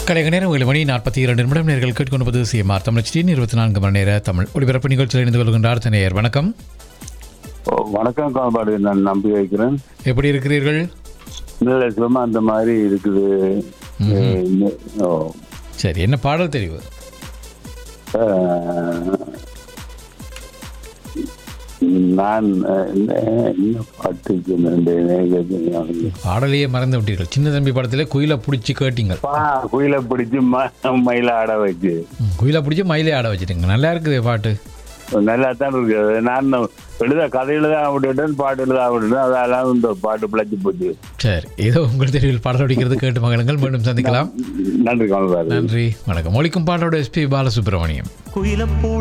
கலைக நேரம் ஏழு மணி நாற்பத்தி இரண்டு நிமிடம் நேர்கள் கேட்டுக்கொண்டு சிஎம்ஆர் தமிழ் இருபத்தி நான்கு மணி நேர தமிழ் ஒளிபரப்பு நிகழ்ச்சியில் இணைந்து கொள்கின்றார் தனையர் வணக்கம் ஓ, வணக்கம் கால்பாடு நான் நம்பி வைக்கிறேன் எப்படி இருக்கிறீர்கள் நல்ல சும்மா அந்த மாதிரி இருக்குது ஏ, இன்னும், ஓ, சரி என்ன பாடல் தெரிவு அஹ், நான் அஹ், என்ன என்ன பாட்டுக்கு நன்றி, எனக்கு ஞாபகம். பாடலையே மறந்து விட்டீர்கள் சின்ன தம்பி படத்திலே குயிலை பிடிச்சி கேட்டீங்க பா குயில பிடிச்சி ம- மயில ஆட வச்சு ம், குயிலை பிடிச்சி மயிலே ஆட வச்சிட்டுங்க நல்லா இருக்குது பாட்டு நல்லா தான் இருக்குது நான் எழுத கதை எழுத விட்டுட்டேன் பாட்டு எழுத விட்டுட்டேன் அதெல்லாம் இந்த பாட்டு பிழைச்சி போச்சு சரி ஏதோ உங்கள் தெருவில் பாடல் அடிக்கிறது கேட்டு மகளுங்கள் மீண்டும் சந்திக்கலாம் நன்றி கால்பாடு நன்றி வணக்கம் ஒழிக்கும் பாடலோட எஸ்பி பாலசுப்ரமணியம் குயிலப்பூ